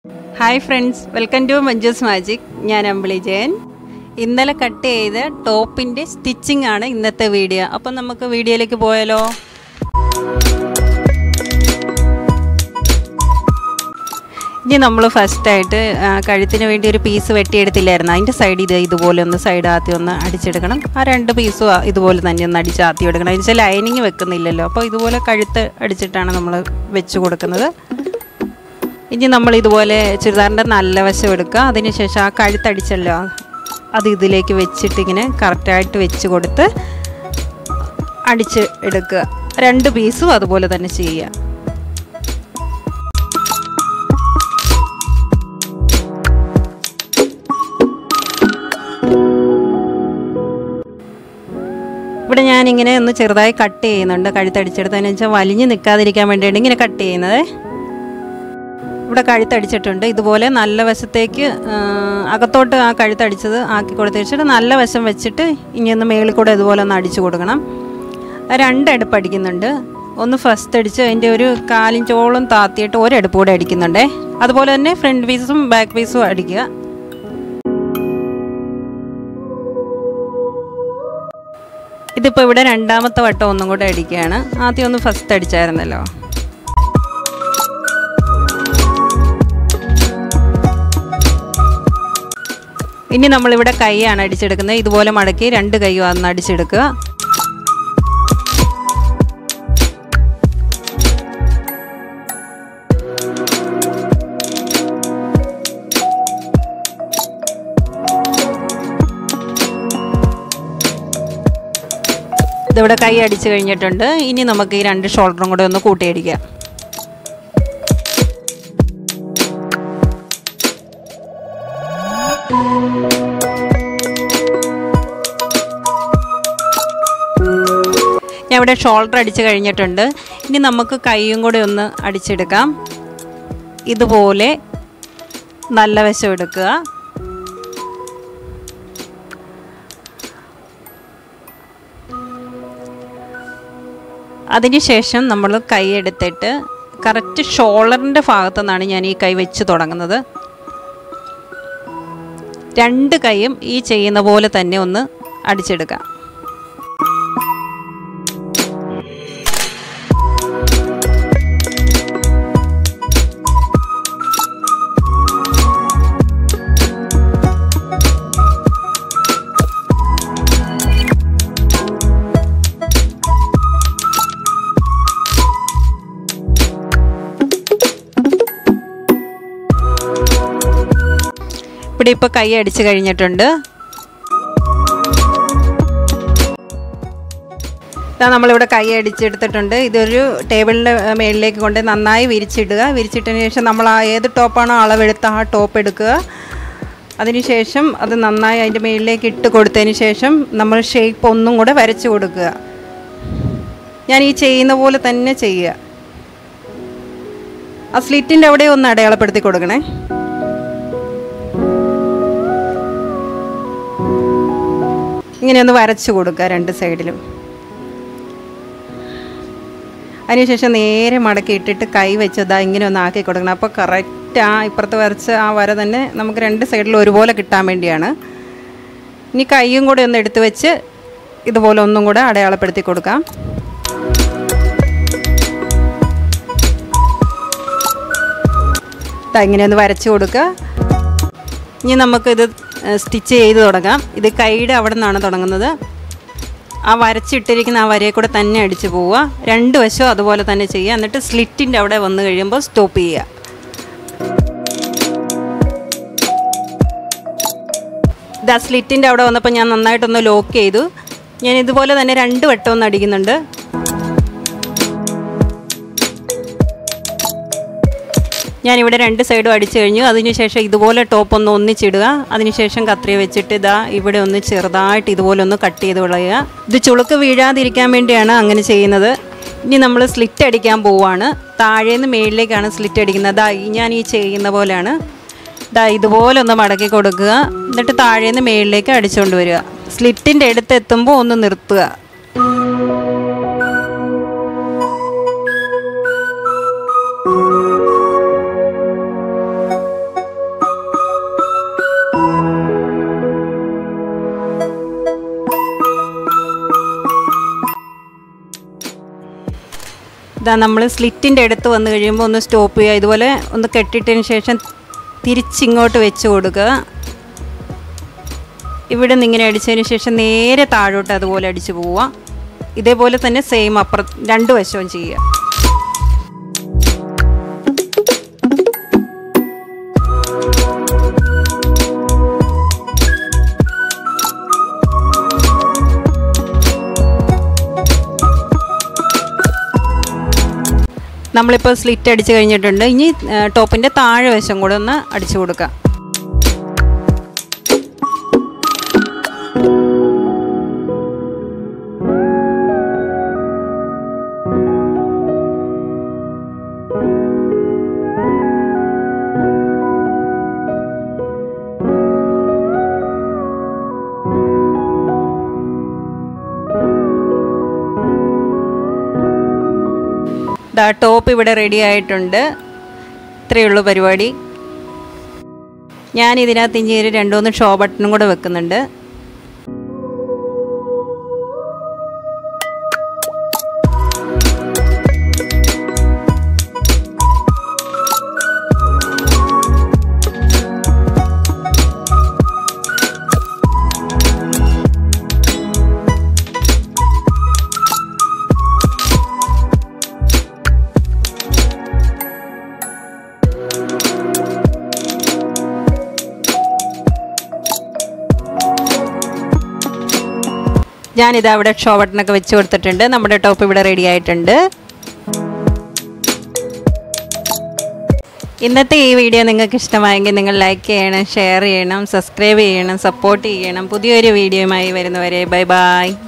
hi friends welcome to Manju's magic ഞാൻ അമ്പിളി ജയൻ ഇന്നലെ cut ചെയ്ത ടോപ്പിൻ്റെ സ്റ്റിച്ചിങ് ആണ് ഇന്നത്തെ വീഡിയോ അപ്പം നമുക്ക് വീഡിയോയിലേക്ക് പോയാലോ ഇനി നമ്മൾ ഫസ്റ്റായിട്ട് കഴുത്തിന് വേണ്ടി ഒരു പീസ് വെട്ടിയെടുത്തില്ലായിരുന്നു അതിൻ്റെ സൈഡ് ഇത് ഇതുപോലെ ഒന്ന് സൈഡ് ആദ്യം ഒന്ന് അടിച്ചെടുക്കണം ആ രണ്ട് പീസും ഇതുപോലെ തന്നെ ഒന്ന് അടിച്ച് ആദ്യം എടുക്കണം എന്ന് വെച്ചാൽ ലൈനിങ് വെക്കുന്നില്ലല്ലോ അപ്പോൾ ഇതുപോലെ കഴുത്ത് അടിച്ചിട്ടാണ് നമ്മൾ വെച്ച് കൊടുക്കുന്നത് ഇനി നമ്മൾ ഇതുപോലെ ചുരിദാറിൻ്റെ നല്ല വശം എടുക്കുക അതിനുശേഷം ആ കഴുത്തടിച്ചല്ലോ അത് ഇതിലേക്ക് വെച്ചിട്ട് ഇങ്ങനെ കറക്റ്റായിട്ട് വെച്ച് കൊടുത്ത് അടിച്ച് എടുക്കുക രണ്ട് പീസും അതുപോലെ തന്നെ ചെയ്യുക ഇവിടെ ഞാനിങ്ങനെ ഒന്ന് ചെറുതായി കട്ട് ചെയ്യുന്നുണ്ട് കഴുത്തടിച്ചെടുത്തതെന്ന് വെച്ചാൽ വലിഞ്ഞ് നിൽക്കാതിരിക്കാൻ വേണ്ടിയാണ് ഇങ്ങനെ കട്ട് ചെയ്യുന്നത് ഇവിടെ കഴുത്തടിച്ചിട്ടുണ്ട് ഇതുപോലെ നല്ല വശത്തേക്ക് അകത്തോട്ട് ആ കഴുത്തടിച്ചത് ആക്കി കൊടുത്ത് വെച്ചിട്ട് നല്ല വശം വെച്ചിട്ട് ഇനി ഒന്ന് മേളിൽ കൂടെ ഇതുപോലെ ഒന്ന് അടിച്ചു കൊടുക്കണം രണ്ടടുപ്പ് അടിക്കുന്നുണ്ട് ഒന്ന് ഫസ്റ്റ് അടിച്ച് അതിൻ്റെ ഒരു കാലിഞ്ചോളം താത്തിയിട്ട് ഒരടുപ്പ് കൂടെ അടിക്കുന്നുണ്ടേ അതുപോലെ തന്നെ ഫ്രണ്ട് പീസും ബാക്ക് പീസും അടിക്കുക ഇതിപ്പോൾ ഇവിടെ രണ്ടാമത്തെ വട്ടം ഒന്നും കൂടെ അടിക്കുകയാണ് ആദ്യം ഒന്ന് ഫസ്റ്റ് അടിച്ചായിരുന്നല്ലോ ഇനി നമ്മളിവിടെ കൈയാണ് അടിച്ചെടുക്കുന്നത് ഇതുപോലെ മടക്കി രണ്ട് കൈയും അന്ന് അടിച്ചെടുക്കുക ഇതിവിടെ കൈ അടിച്ചു കഴിഞ്ഞിട്ടുണ്ട് ഇനി നമുക്ക് ഈ രണ്ട് ഷോൾഡറും കൂടെ ഒന്ന് കൂട്ടിയടിക്കാം ഞാൻ ഇവിടെ ഷോൾഡർ അടിച്ച് കഴിഞ്ഞിട്ടുണ്ട് ഇനി നമുക്ക് കൈയും കൂടെ ഒന്ന് അടിച്ചെടുക്കാം ഇതുപോലെ നല്ല വശം എടുക്കുക അതിനുശേഷം നമ്മൾ കൈ എടുത്തിട്ട് കറക്റ്റ് ഷോൾഡറിൻ്റെ ഭാഗത്തു നിന്നാണ് ഞാൻ ഈ കൈ വെച്ച് തുടങ്ങുന്നത് രണ്ട് കൈയും ഈ ചെയ്യുന്ന പോലെ തന്നെ ഒന്ന് അടിച്ചെടുക്കാം ഇവിടെ ഇപ്പോൾ കൈ അടിച്ച് കഴിഞ്ഞിട്ടുണ്ട് ഇതാ നമ്മളിവിടെ കൈ അടിച്ചെടുത്തിട്ടുണ്ട് ഇതൊരു ടേബിളിൻ്റെ മേളിലേക്ക് കൊണ്ട് നന്നായി വിരിച്ചിടുക വിരിച്ചിട്ടതിന് ശേഷം നമ്മൾ ആ ഏത് ടോപ്പാണോ അളവെടുത്ത ആ ടോപ്പ് എടുക്കുക അതിനുശേഷം അത് നന്നായി അതിൻ്റെ മേളിലേക്ക് ഇട്ട് കൊടുത്തതിന് ശേഷം നമ്മൾ ഷേപ്പ് ഒന്നും കൂടെ വരച്ച് കൊടുക്കുക ഞാൻ ഈ ചെയ്യുന്ന പോലെ തന്നെ ചെയ്യുക ആ സ്ലിറ്റിൻ്റെ അവിടെ ഒന്ന് അടയാളപ്പെടുത്തി കൊടുക്കണേ ഇങ്ങനെ ഒന്ന് വരച്ച് കൊടുക്കുക രണ്ട് സൈഡിലും അതിനുശേഷം നേരെ മടക്കി ഇട്ടിട്ട് കൈ വെച്ചതാ ഇങ്ങനെ ഒന്ന് ആക്കി കൊടുക്കണം അപ്പോൾ കറക്റ്റ് ആ ഇപ്പുറത്ത് വരച്ച് ആ വര തന്നെ നമുക്ക് രണ്ട് സൈഡിലും ഒരുപോലെ കിട്ടാൻ വേണ്ടിയാണ് ഇനി കൈയും കൂടെ ഒന്ന് എടുത്ത് വെച്ച് ഇതുപോലെ ഒന്നും കൂടെ അടയാളപ്പെടുത്തി കൊടുക്കാം ഇങ്ങനെ ഒന്ന് വരച്ച് കൊടുക്കുക ഇനി നമുക്കിത് സ്റ്റിച്ച് ചെയ്ത് തുടങ്ങാം ഇത് കൈയുടെ അവിടെ നിന്നാണ് തുടങ്ങുന്നത് ആ വരച്ചിട്ടിരിക്കുന്ന ആ വരയെ കൂടെ തന്നെ അടിച്ച് പോവുക രണ്ട് വശവും അതുപോലെ തന്നെ ചെയ്യുക എന്നിട്ട് സ്ലിറ്റിൻ്റെ അവിടെ വന്നു കഴിയുമ്പോൾ സ്റ്റോപ്പ് ചെയ്യുക ഇത് ആ സ്ലിറ്റിൻ്റെ അവിടെ വന്നപ്പോൾ ഞാൻ നന്നായിട്ടൊന്ന് ലോക്ക് ചെയ്തു ഞാൻ ഇതുപോലെ തന്നെ രണ്ട് വട്ടം ഒന്ന് അടിക്കുന്നുണ്ട് ഞാനിവിടെ രണ്ട് സൈഡും അടിച്ചു കഴിഞ്ഞു അതിനുശേഷം ഇതുപോലെ ടോപ്പ് ഒന്ന് ഒന്നിച്ചിടുക അതിനുശേഷം കത്രി വെച്ചിട്ട് ഇതാ ഇവിടെ ഒന്ന് ചെറുതായിട്ട് ഇതുപോലെ ഒന്ന് കട്ട് ചെയ്ത് കളയുക ഇത് ചുളുക്ക് വീഴാതിരിക്കാൻ വേണ്ടിയാണ് അങ്ങനെ ചെയ്യുന്നത് ഇനി നമ്മൾ സ്ലിറ്റ് അടിക്കാൻ പോവുകയാണ് താഴേന്ന് മേളിലേക്കാണ് സ്ലിറ്റ് അടിക്കുന്നത് അതാ ഞാൻ ഈ ചെയ്യുന്ന പോലെയാണ് ഇതാ ഇതുപോലെ ഒന്ന് മടക്കി കൊടുക്കുക എന്നിട്ട് താഴേന്ന് മേളിലേക്ക് അടിച്ചുകൊണ്ട് വരിക സ്ലിറ്റിൻ്റെ അടുത്ത് എത്തുമ്പോൾ ഒന്ന് നിർത്തുക ഇതാ നമ്മൾ സ്ലിറ്റിൻ്റെ അടുത്ത് വന്നു കഴിയുമ്പോൾ ഒന്ന് സ്റ്റോപ്പ് ചെയ്യുക ഇതുപോലെ ഒന്ന് കെട്ടിട്ടതിന് ശേഷം തിരിച്ചിങ്ങോട്ട് വെച്ച് കൊടുക്കുക ഇവിടെ നിന്ന് ഇങ്ങനെ അടിച്ചതിന് ശേഷം നേരെ താഴോട്ട് അതുപോലെ അടിച്ചു പോവുക ഇതേപോലെ തന്നെ സെയിം അപ്പുറം രണ്ട് വശവും ചെയ്യുക നമ്മളിപ്പോൾ സ്ലിറ്റ് അടിച്ച് കഴിഞ്ഞിട്ടുണ്ട് ഇനി ടോപ്പിൻ്റെ താഴെ വശം കൂടെ ഒന്ന് അടിച്ചു കൊടുക്കാം ദാ ടോപ്പ് ഇവിടെ റെഡി ആയിട്ടുണ്ട് ഇത്രയേ ഉള്ളൂ പരിപാടി ഞാൻ ഇതിനകത്ത് ഇനി ഒരു രണ്ടുമൂന്ന് ഷോ ബട്ടണും കൂടെ വെക്കുന്നുണ്ട് ഞാനിത് അവിടെ ഷോ ബട്ടണൊക്കെ വെച്ച് കൊടുത്തിട്ടുണ്ട് നമ്മുടെ ടോപ്പ് ഇവിടെ റെഡി ആയിട്ടുണ്ട് ഇന്നത്തെ ഈ വീഡിയോ നിങ്ങൾക്ക് ഇഷ്ടമായെങ്കിൽ നിങ്ങൾ ലൈക്ക് ചെയ്യണം ഷെയർ ചെയ്യണം സബ്സ്ക്രൈബ് ചെയ്യണം സപ്പോർട്ട് ചെയ്യണം പുതിയൊരു വീഡിയോയുമായി വരുന്നവരെ ബൈ ബൈ